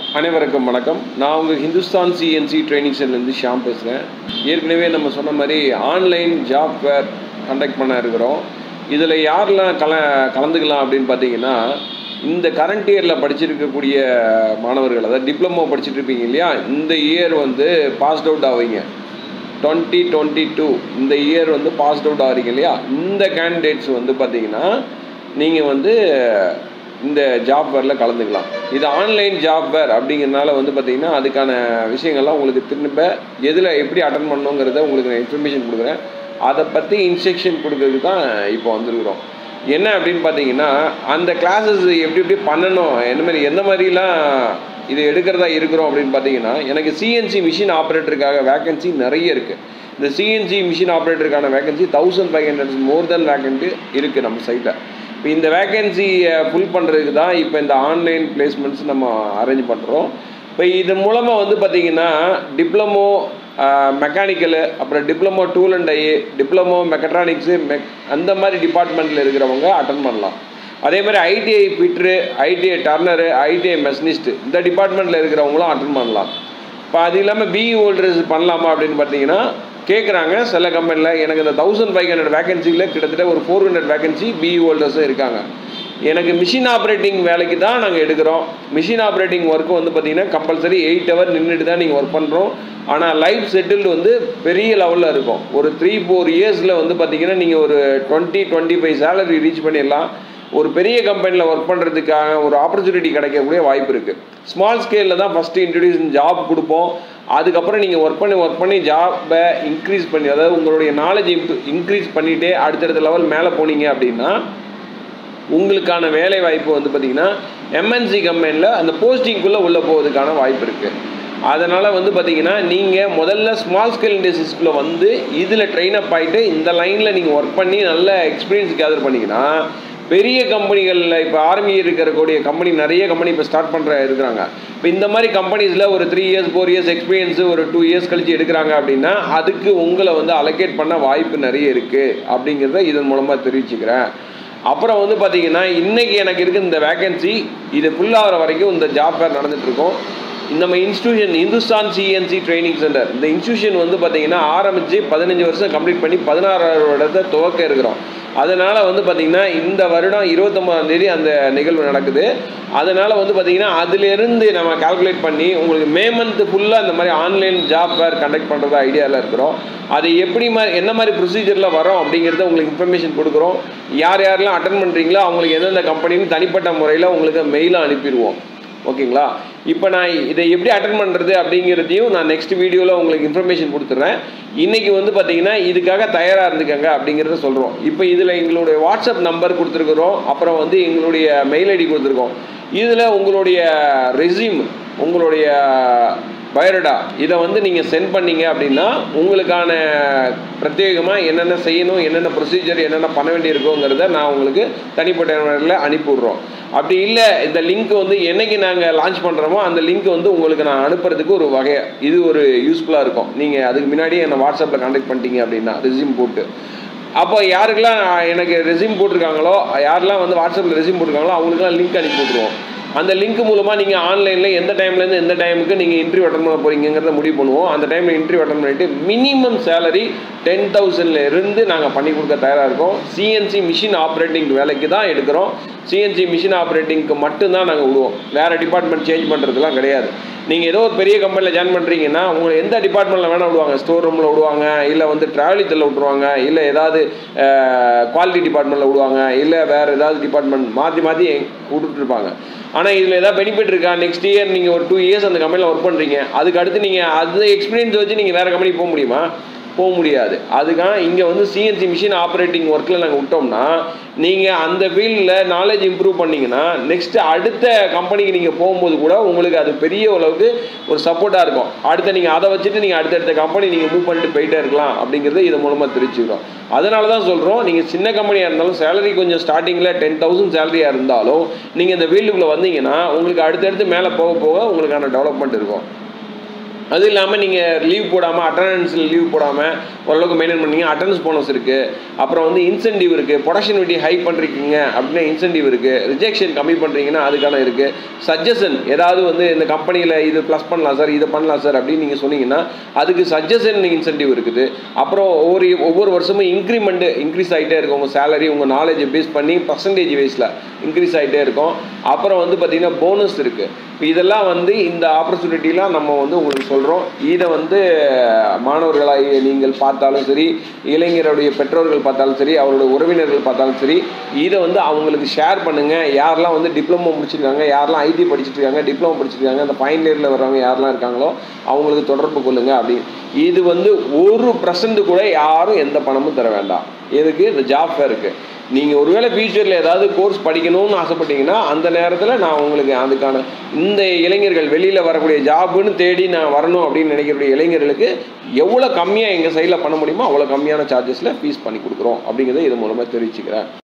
அனைவருக்கும் வணக்கம் நான் உங்கள் ஹிந்துஸ்தான் சிஎன்சி ட்ரைனிங் சென்டர்லேருந்து ஷாம் பேசுகிறேன் ஏற்கனவே நம்ம சொன்ன மாதிரி ஆன்லைன் ஜாப் ஃபேர் கண்டக்ட் பண்ண இருக்கிறோம் இதில் யாரெல்லாம் கல கலந்துக்கலாம் அப்படின்னு பார்த்தீங்கன்னா இந்த கரண்ட் இயரில் படிச்சிருக்கக்கூடிய மாணவர்கள் அதாவது டிப்ளமோ படிச்சுட்டு இருப்பீங்க இல்லையா இந்த இயர் வந்து பாஸ்ட் அவுட் ஆவீங்க டுவெண்ட்டி டுவெண்ட்டி டூ இந்த இயர் வந்து பாஸ்ட் அவுட் ஆகிறீங்க இல்லையா இந்த கேண்டிடேட்ஸ் வந்து பார்த்தீங்கன்னா நீங்கள் வந்து இந்த ஜாப் வேரில் கலந்துக்கலாம் இது ஆன்லைன் ஜாப் வேர் அப்படிங்கிறனால வந்து பார்த்தீங்கன்னா அதுக்கான விஷயங்கள்லாம் உங்களுக்கு திரும்ப எதில் எப்படி அட்டன் பண்ணணுங்கிறத உங்களுக்கு நான் இன்ஃபர்மேஷன் கொடுக்குறேன் அதை பற்றி இன்ஸ்ட்ரக்ஷன் கொடுக்கறதுக்கு தான் இப்போ வந்திருக்கிறோம் என்ன அப்படின்னு பார்த்தீங்கன்னா அந்த கிளாஸஸ் எப்படி எப்படி பண்ணணும் என்ன மாதிரி எந்த மாதிரிலாம் இது எடுக்கிறதா இருக்கிறோம் அப்படின்னு பார்த்தீங்கன்னா எனக்கு சிஎன்சி மிஷின் ஆப்ரேட்டருக்காக வேகன்சி நிறைய இருக்குது இந்த சிஎன்சி மிஷின் ஆப்ரேட்டருக்கான vacancy thousand five hundred more then vacant இருக்குது நம்ம சைட்டில் இப்போ இந்த வேகன்சியை ஃபுல் பண்ணுறதுக்கு தான் இப்போ இந்த ஆன்லைன் பிளேஸ்மெண்ட்ஸ் நம்ம அரேஞ்ச் பண்ணுறோம் இப்போ இதன் மூலமாக வந்து பார்த்திங்கன்னா டிப்ளமோ மெக்கானிக்கலு அப்புறம் டிப்ளமோ டூல் அண்ட் ஐ டிப்ளமோ மெக்கட்ரானிக்ஸு மெக் அந்த மாதிரி டிபார்ட்மெண்ட்டில் இருக்கிறவங்க அட்டன் பண்ணலாம் அதே மாதிரி ITI fitter ITI turner ITI machinist இந்த டிபார்ட்மெண்ட்டில் இருக்கிறவங்களும் அட்டன் பண்ணலாம் இப்போ அது இல்லாமல் பிஇ ஹோல்டர்ஸ் பண்ணலாமா அப்படின்னு பார்த்தீங்கன்னா கேட்குறாங்க சில கம்பெனியில் எனக்கு இந்த தௌசண்ட் ஃபைவ் ஹண்ட்ரட் வேகன்சியில் கிட்டத்தட்ட ஒரு ஃபோர் ஹண்ட்ரட் வேகன்சி பிஇ ஹோல்டர்ஸும் இருக்காங்க எனக்கு மிஷின் ஆப்ரேட்டிங் வேலைக்கு தான் நாங்கள் எடுக்கிறோம் மிஷின் ஆப்ரேட்டிங் ஒர்க்கு வந்து பார்த்தீங்கன்னா கம்பல்சரி எயிட் ஹவர் நின்றுட்டு தான் நீங்கள் ஒர்க் பண்ணுறோம் ஆனால் லைஃப் செட்டில்டு வந்து பெரிய லெவலில் இருக்கும் ஒரு த்ரீ ஃபோர் இயர்ஸில் வந்து பார்த்தீங்கன்னா நீங்கள் ஒரு twenty twenty five salary reach பண்ணிடலாம் ஒரு பெரிய கம்பெனியில் ஒர்க் பண்ணுறதுக்கான ஒரு ஆப்பர்ச்சுனிட்டி கிடைக்கக்கூடிய வாய்ப்பு இருக்குது ஸ்மால் ஸ்கேலில் தான் ஃபஸ்ட்டு இன்ட்ரடியூஸ் ஜாப் கொடுப்போம் அதுக்கப்புறம் நீங்கள் ஒர்க் பண்ணி ஒர்க் பண்ணி ஜாப்பை இன்க்ரீஸ் பண்ணி அதாவது உங்களுடைய நாலேஜ் இன்க்ரீஸ் பண்ணிகிட்டே அடுத்தடுத்த லெவல் மேலே போனீங்க அப்படின்னா உங்களுக்கான வேலை வாய்ப்பு வந்து பார்த்திங்கன்னா எம்என்சி கம்பெனியில் அந்த போஸ்டிங்குள்ளே உள்ளே போகிறதுக்கான வாய்ப்பு இருக்குது அதனால் வந்து பார்த்தீங்கன்னா நீங்கள் முதல்ல ஸ்மால் ஸ்கேல் இண்டஸ்ட்ரீஸ்குள்ளே வந்து இதில் ட்ரெயின் அப் ஆகிட்டு இந்த லைனில் நீங்கள் ஒர்க் பண்ணி நல்ல எக்ஸ்பீரியன்ஸ் கேதர் பண்ணிங்கன்னா பெரிய கம்பெனிகளில் இப்போ ஆர்மி இருக்கக்கூடிய கம்பெனி நிறைய கம்பெனி இப்போ ஸ்டார்ட் பண்ணுற இருக்கிறாங்க இப்போ இந்த மாதிரி கம்பெனிஸில் ஒரு three years four years experience ஒரு டூ இயர்ஸ் கழிச்சு எடுக்கிறாங்க அப்படின்னா அதுக்கு உங்களை வந்து அலோகேட் பண்ண வாய்ப்பு நிறைய இருக்குது அப்படிங்கிறத இதன் மூலமாக தெரிவிச்சுக்கிறேன் அப்புறம் வந்து பார்த்தீங்கன்னா இன்றைக்கி எனக்கு இருக்குது இந்த வேகன்சி இது ஃபுல்லாகிற வரைக்கும் இந்த ஜாப் ஃபேர் நடந்துகிட்ருக்கோம் நம்ம institution Hindustan CNC training centre இந்த இன்ஸ்டியூஷன் வந்து பார்த்தீங்கன்னா ஆரம்பித்து பதினஞ்சு வருஷம் கம்ப்ளீட் பண்ணி பதினாறாவது வருடத்தை துவக்க இருக்கிறோம் அதனால் வந்து பார்த்திங்கன்னா இந்த வருடம் இருபத்தொம்பதாம் தேதி அந்த நிகழ்வு நடக்குது அதனால் வந்து பார்த்திங்கன்னா அதிலிருந்து நம்ம கால்குலேட் பண்ணி உங்களுக்கு மே மந்த்து ஃபுல்லாக இந்த மாதிரி ஆன்லைன் ஜாப் ஃபேர் கண்டக்ட் பண்ணுறது ஐடியாவில் இருக்கிறோம் அது எப்படி மாதிரி என்ன மாதிரி ப்ரொசீஜரில் வரோம் அப்படிங்கிறத உங்களுக்கு இன்ஃபர்மேஷன் கொடுக்குறோம் யார் யாரெல்லாம் அட்டன் பண்ணுறீங்களோ அவங்களுக்கு எந்தெந்த கம்பெனின்னு தனிப்பட்ட முறையில் உங்களுக்கு மெயிலாக அனுப்பிடுவோம் ஓகேங்களா இப்போ நான் இதை எப்படி அட்டன் பண்ணுறது அப்படிங்கிறதையும் நான் நெக்ஸ்ட் வீடியோவில் உங்களுக்கு இன்ஃபர்மேஷன் கொடுத்துட்றேன் இன்றைக்கி வந்து பார்த்தீங்கன்னா இதுக்காக தயாராக இருந்துக்கங்க அப்படிங்கிறத சொல்கிறோம் இப்போ இதில் எங்களுடைய வாட்ஸ்அப் நம்பர் கொடுத்துருக்குறோம் அப்புறம் வந்து எங்களுடைய மெயில் ஐடி கொடுத்துருக்கோம் இதில் உங்களுடைய ரெசியூம் உங்களுடைய பயோடா இதை வந்து நீங்கள் சென்ட் பண்ணீங்க அப்படின்னா உங்களுக்கான பிரத்யேகமாக என்னென்ன செய்யணும் என்னென்ன ப்ரொசீஜர் என்னென்ன பண்ண வேண்டியிருக்கோங்கிறத நான் உங்களுக்கு தனிப்பட்ட முறையில் அனுப்பிவிட்றோம் அப்படி இல்லை இந்த லிங்க் வந்து என்னைக்கு நாங்கள் லான்ச் பண்ணுறோமோ அந்த லிங்க் வந்து உங்களுக்கு நான் அனுப்புறதுக்கு ஒரு வகை இது ஒரு யூஸ்ஃபுல்லாக இருக்கும் நீங்கள் அதுக்கு முன்னாடியே என்னை வாட்ஸ்அப்பில் கான்டாக்ட் பண்ணிட்டீங்க அப்படின்னா ரெசியூம் போட்டு அப்போ யாருக்கெல்லாம் எனக்கு ரெசியூம் போட்டிருக்காங்களோ யாரெல்லாம் வந்து வாட்ஸ்அப்பில் ரெசியூம் போட்டிருக்காங்களோ அவங்களுக்குலாம் லிங்க் அனுப்பி விட்ருவோம் அந்த லிங்க் மூலமாக நீங்கள் ஆன்லைனில் எந்த டைம்லேருந்து எந்த டைமுக்கு நீங்கள் இன்டர்வியூ அட்டன் பண்ண போகிறீங்கிறத முடிவு பண்ணுவோம் அந்த டைமில் இன்டர்வியூ அட்டன் பண்ணிவிட்டு மினிமம் சேலரி டென் தௌசண்ட்ல இருந்து நாங்கள் பண்ணி கொடுக்க தயாராக இருக்கோம் சிஎன்சி மிஷின் ஆப்ரேட்டிங் வேலைக்கு தான் எடுக்கிறோம் சிஎன்சி மிஷின் ஆப்ரேட்டிங்க்கு மட்டும்தான் நாங்கள் விடுவோம் வேறு டிபார்ட்மெண்ட் சேஞ்ச் பண்ணுறதுலாம் கிடையாது நீங்கள் ஏதோ ஒரு பெரிய கம்பெனியில் ஜாயின் பண்ணுறீங்கன்னா உங்களை எந்த டிபார்ட்மெண்ட்டில் வேணால் விடுவாங்க ஸ்டோர் ரூமில் விடுவாங்க இல்லை வந்து ட்ராவலித்தில் விட்டுருவாங்க இல்லை ஏதாவது குவாலிட்டி டிபார்ட்மெண்ட்டில் விடுவாங்க இல்லை வேறு ஏதாவது டிபார்ட்மெண்ட் மாற்றி மாற்றி விட்டுட்ருப்பாங்க ஆனால் இதில் ஏதாவது பெனிஃபிட் இருக்கா நெக்ஸ்ட் இயர் நீங்கள் ஒரு டூ இயர்ஸ் அந்த கம்பெனியில் ஒர்க் பண்ணுறீங்க அதுக்கு அடுத்து நீங்கள் அந்த எக்ஸ்பீரியன்ஸ் வச்சு நீங்கள் வேறு கம்பெனிக்கு போக முடியுமா போக முடியாது அதுக்காக இங்கே வந்து சிஎன்சி மிஷின் ஆப்ரேட்டிங் ஒர்க்கில் நாங்கள் விட்டோம்னா நீங்கள் அந்த ஃபீல்டில் நாலேஜ் இம்ப்ரூவ் பண்ணிங்கன்னா நெக்ஸ்ட்டு அடுத்த கம்பெனிக்கு நீங்கள் போகும்போது கூட உங்களுக்கு அது பெரிய அளவுக்கு ஒரு சப்போர்ட்டாக இருக்கும் அடுத்த நீங்கள் அதை வச்சுட்டு நீங்கள் அடுத்தடுத்த கம்பெனி நீங்கள் மூவ் பண்ணிட்டு போயிட்டே இருக்கலாம் அப்படிங்கிறது இது மூலமாக தெரிஞ்சுக்கிறோம் அதனால தான் சொல்கிறோம் நீங்கள் சின்ன கம்பெனியாக இருந்தாலும் சேலரி கொஞ்சம் ஸ்டார்டிங்கில் டென் தௌசண்ட் சேலரியாக இருந்தாலும் நீங்கள் இந்த ஃபீல்டுக்குள்ளே வந்தீங்கன்னா உங்களுக்கு அடுத்தடுத்து மேலே போக போக உங்களுக்கான டெவலப்மெண்ட் இருக்கும் அது இல்லாமல் நீங்கள் லீவ் போடாமல் அட்டண்டன்ஸில் லீவ் போடாமல் ஓரளவுக்கு மெயின்டைன் பண்ணீங்க அட்டண்டன்ஸ் போனஸ் இருக்குது அப்புறம் வந்து இன்சென்டிவ் இருக்குது ப்ரொடக்ஷனிவிட்டி ஹை பண்ணுறீங்க அப்படின்னா இன்சென்டிவ் இருக்குது ரிஜெக்ஷன் கம்மி பண்ணுறீங்கன்னா அதுக்கான இருக்குது சஜஷன் ஏதாவது வந்து இந்த கம்பெனியில் இது ப்ளஸ் பண்ணலாம் சார் இதை பண்ணலாம் சார் அப்படின்னு நீங்கள் சொன்னீங்கன்னா அதுக்கு சஜஷன் இன்சென்டிவ் இருக்குது அப்புறம் ஒவ்வொரு ஒவ்வொரு வருஷமும் இன்க்ரிமெண்ட்டு இன்க்ரீஸ் ஆகிட்டே இருக்கும் உங்கள் சேலரி உங்கள் நாலேஜை பேஸ் பண்ணி பர்சன்டேஜ் வைஸில் இன்க்ரீஸ் ஆகிட்டே இருக்கும் அப்புறம் வந்து பார்த்திங்கன்னா போனஸ் இருக்குது இதெல்லாம் வந்து இந்த ஆப்பர்ச்சுனிட்டிலாம் நம்ம வந்து உங்களுக்கு சொல்கிறோம் இதை வந்து மாணவர்களாகிய நீங்கள் பார்த்தாலும் சரி இளைஞருடைய பெற்றோர்கள் பார்த்தாலும் சரி அவருடைய உறவினர்கள் பார்த்தாலும் சரி இதை வந்து அவங்களுக்கு ஷேர் பண்ணுங்கள் யாரெல்லாம் வந்து டிப்ளமோ முடிச்சிருக்காங்க யாரெல்லாம் ஐடி படிச்சுட்டு இருக்காங்க டிப்ளமோ படிச்சிருக்காங்க அந்த ஃபைனல் இயரில் வர்றவங்க யாரெல்லாம் இருக்காங்களோ அவங்களுக்கு தொடர்பு கொள்ளுங்க அப்படின்னு இது வந்து ஒரு பர்சன்ட் கூட யாரும் எந்த பணமும் தர வேண்டாம் எதுக்கு இந்த ஜாப் ஃபேருக்கு நீங்கள் ஒருவேளை ஃபியூச்சரில் ஏதாவது கோர்ஸ் படிக்கணும்னு ஆசைப்பட்டீங்கன்னா அந்த நேரத்தில் நான் உங்களுக்கு அதுக்கான இந்த இளைஞர்கள் வெளியில் வரக்கூடிய ஜாப்புன்னு தேடி நான் வரணும் அப்படின்னு நினைக்கக்கூடிய இளைஞர்களுக்கு எவ்வளோ கம்மியாக எங்கள் சைடில் பண்ண முடியுமோ அவ்வளோ கம்மியான சார்ஜஸில் ஃபீஸ் பண்ணி கொடுக்குறோம் அப்படிங்கிறத இது மூலமாக தெரிவிச்சுக்கிறேன்